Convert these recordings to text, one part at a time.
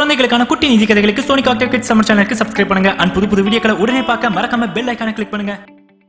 குழந்தைகளுக்கான குட்டி நிதி கதைகளுக்கு சோனி காக்டர் கிட் சம்மர் சேனலுக்கு சப்ஸ்கிரைப் பண்ணுங்க அண்ட் புது புது வீடியோக்களை உடனே பார்க்க மறக்காம பெல் ஐக்கான கிளிக் பண்ணுங்க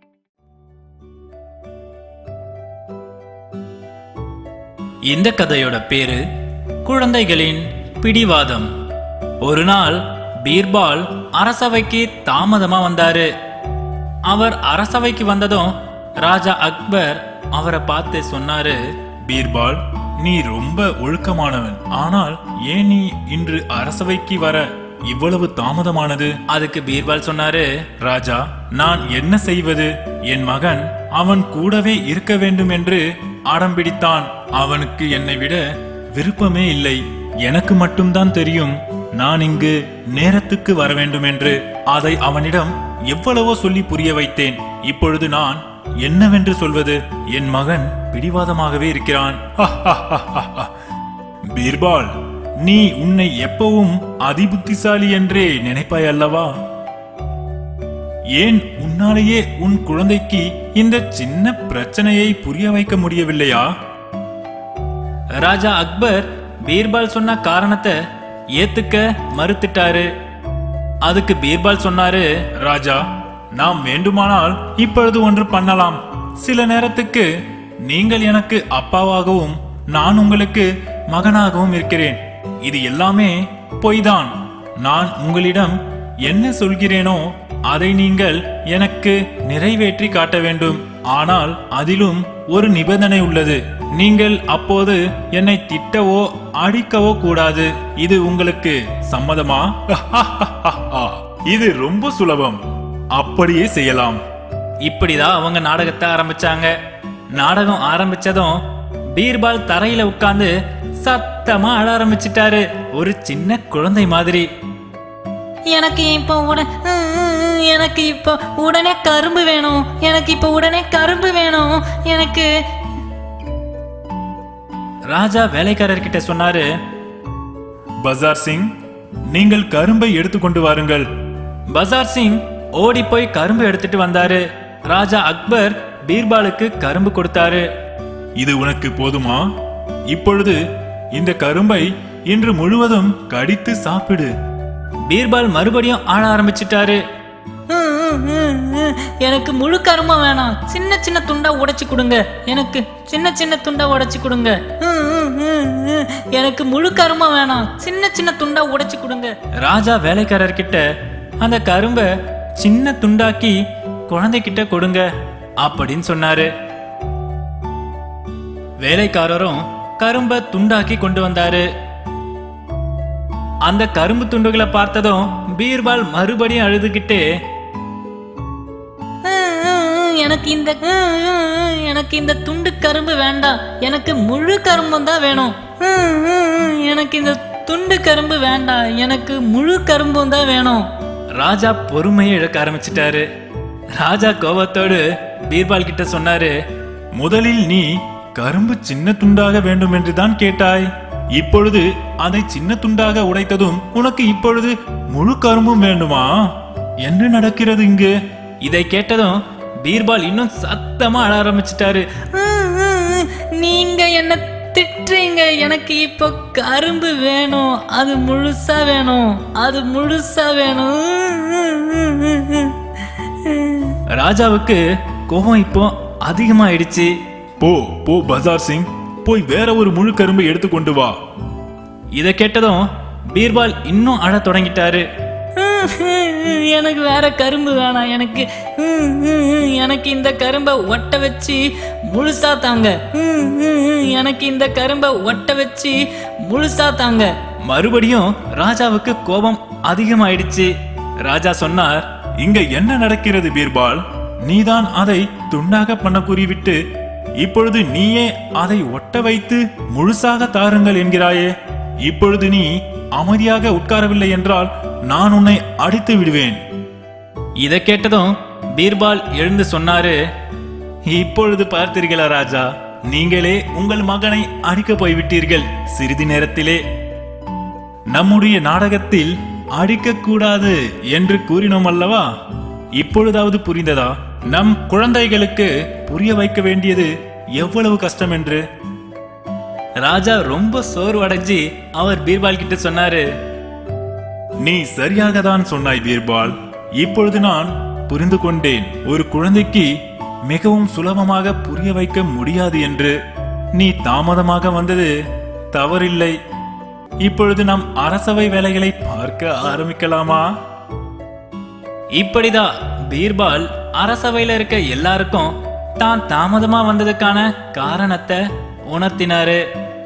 இந்த கதையோட பேரு குழந்தைகளின் பிடிவாதம் ஒரு நாள் பீர்பால் அரசவைக்கு தாமதமா வந்தாரு அவர் அரசவைக்கு வந்ததும் ராஜா அக்பர் அவரை பார்த்து சொன்னாரு பீர்பால் நீ ரொம்ப ஒழுக்கமானவன் ஆனால் ஏன் நீ இன்று அரசவைக்கு வர இவ்வளவு தாமதமானது அதுக்கு பீர்பால் சொன்னாரு ராஜா நான் என்ன செய்வது என் மகன் அவன் கூடவே இருக்க வேண்டும் என்று அடம் பிடித்தான் அவனுக்கு என்னை விட விருப்பமே இல்லை எனக்கு மட்டும்தான் தெரியும் நான் இங்கு நேரத்துக்கு வர வேண்டும் என்று அதை அவனிடம் எவ்வளவோ சொல்லி புரிய வைத்தேன் இப்பொழுது நான் என்னவென்று சொல்வது என் மகன் பிடிவாதமாகவே இருக்கிறான் பீர்பால் நீ உன்னை எப்பவும் அதிபுத்திசாலி என்றே நினைப்பாய் அல்லவா ஏன் உன்னாலேயே உன் குழந்தைக்கு இந்த சின்ன பிரச்சனையை புரிய வைக்க முடியவில்லையா ராஜா அக்பர் பீர்பால் சொன்ன காரணத்தை ஏத்துக்க மறுத்துட்டாரு அதுக்கு பீர்பால் சொன்னாரு ராஜா நாம் வேண்டுமானால் இப்பொழுது ஒன்று பண்ணலாம் சில நேரத்துக்கு நீங்கள் எனக்கு அப்பாவாகவும் நான் உங்களுக்கு மகனாகவும் இருக்கிறேன் இது எல்லாமே பொய்தான் நான் உங்களிடம் என்ன சொல்கிறேனோ அதை நீங்கள் எனக்கு நிறைவேற்றி காட்ட வேண்டும் ஆனால் அதிலும் ஒரு நிபந்தனை உள்ளது நீங்கள் அப்போது என்னை திட்டவோ அடிக்கவோ கூடாது இது உங்களுக்கு சம்மதமா இது ரொம்ப சுலபம் அப்படியே செய்யலாம் இப்படிதான் அவங்க நாடகத்தை ஆரம்பிச்சாங்க நாடகம் ஆரம்பிச்சதும் பீர்பால் தரையில உட்கார்ந்து சத்தமா அழ ஆரம்பிச்சிட்டாரு ஒரு சின்ன குழந்தை மாதிரி எனக்கு இப்போ உட எனக்கு இப்போ உடனே கரும்பு வேணும் எனக்கு இப்போ உடனே கரும்பு வேணும் எனக்கு ராஜா வேலைக்காரர்கிட்ட சொன்னாரு பஜார் சிங் நீங்கள் கரும்பை எடுத்துக்கொண்டு வாருங்கள் பசார் சிங் ஓடி போய் கரும்பு எடுத்துட்டு வந்தாரு ராஜா அக்பர் பீர்பாலுக்கு கரும்பு கொடுத்தாரு இது உனக்கு போதுமா இப்பொழுது இந்த கரும்பை இன்று முழுவதும் கடித்து சாப்பிடு பீர்பால் மறுபடியும் ஆள ஆரம்பிச்சிட்டாரு ம், ம், ம், ம். எனக்கு முழு கரும்பா வேணாம் சின்ன சின்ன துண்டா உடைச்சு கொடுங்க எனக்கு சின்ன சின்ன துண்டா உடைச்சு கொடுங்க ம், ம், ம், ம். எனக்கு முழு கரும்பா வேணாம் சின்ன சின்ன துண்டா உடைச்சு கொடுங்க ராஜா வேலைக்காரர்கிட்ட அந்த கரும்பை சின்ன துண்டாக்கி குழந்தைகிட்ட கொடுங்க அப்படின்னு சொன்னாரு வேலைக்காரரும் கரும்பை துண்டாக்கி கொண்டு வந்தாரு அந்த கரும்பு துண்டுகளை பார்த்ததும் பீர்பால் மறுபடியும் அழுதுகிட்டே ம், ம், ம். எனக்கு இந்த ம், ம், ம். எனக்கு இந்த துண்டு கரும்பு வேண்டாம் எனக்கு முழு கரும்பும் தான் வேணும் ம், ம், ம். எனக்கு இந்த துண்டு கரும்பு வேண்டாம் எனக்கு முழு கரும்பும் தான் வேணும் ராஜா பொறுமையை இழக்க ஆரம்பிச்சிட்டாரு ராஜா கோபத்தோடு பீர்பால் கிட்ட சொன்னாரு முதலில் நீ கரும்பு சின்ன துண்டாக வேண்டும் என்று தான் கேட்டாய் இப்பொழுது அதை சின்ன துண்டாக உடைத்ததும் உனக்கு இப்பொழுது முழு கரும்பும் வேண்டுமா என்ன நடக்கிறது இங்கு இதை கேட்டதும் பீர்பால் இன்னும் சத்தமா அழ ஆரம்பிச்சிட்டாரு ம், ம், ம். நீங்க என்ன திட்டுறீங்க எனக்கு இப்போ கரும்பு வேணும் அது முழுசா வேணும் அது முழுசா வேணும் ம், ம், ம், ம், ம். ராஜாவுக்கு கோபம் இப்போ அதிகமாயிடுச்சு போ போ பஜார் சிங் போய் வேற ஒரு முழு கரும்பை எடுத்து கொண்டு வா இதை கேட்டதும் பீர்பால் இன்னும் அழ தொடங்கிட்டாரு ம், ம், எனக்கு வேற கரும்பு வேணாம் எனக்கு ம், ம், ம். எனக்கு இந்த கரும்பை ஒட்ட வச்சு முழுசா தாங்க ம், ம், ம். எனக்கு இந்த கரும்பை ஒட்ட வச்சு முழுசா தாங்க மறுபடியும் ராஜாவுக்கு கோபம் அதிகமாயிடுச்சு ராஜா சொன்னார் இங்க என்ன நடக்கிறது பீர்பால் நீதான் அதை துண்டாக பண்ண கூறிவிட்டு இப்பொழுது நீயே அதை ஒட்ட வைத்து முழுசாக தாருங்கள் என்கிறாயே இப்பொழுது நீ அமைதியாக உட்காரவில்லை என்றால் நான் உன்னை அடித்து விடுவேன் இதை கேட்டதும் பீர்பால் எழுந்து சொன்னாரு இப்பொழுது பார்த்தீர்களா ராஜா நீங்களே உங்கள் மகனை அடிக்க போய்விட்டீர்கள் சிறிது நேரத்திலே நம்முடைய நாடகத்தில் அடிக்கக்கூடாது என்று கூறினோம் அல்லவா இப்பொழுதாவது புரிந்ததா நம் குழந்தைகளுக்கு புரிய வைக்க வேண்டியது எவ்வளவு கஷ்டம் என்று ராஜா ரொம்ப சோர்வடைஞ்சு அவர் பீர்பால் கிட்ட சொன்னாரு நீ சரியாக தான் சொன்னாய் பீர்பால் இப்பொழுது நான் புரிந்து கொண்டேன் ஒரு குழந்தைக்கு மிகவும் சுலபமாக புரிய வைக்க முடியாது என்று நீ தாமதமாக வந்தது தவறில்லை இப்பொழுது நாம் அரசவை வேலைகளை பார்க்க ஆரம்பிக்கலாமா இப்படிதான் பீர்பால் அரசவையில இருக்க எல்லாருக்கும் தான் தாமதமா வந்ததுக்கான காரணத்தை உணர்த்தினாரு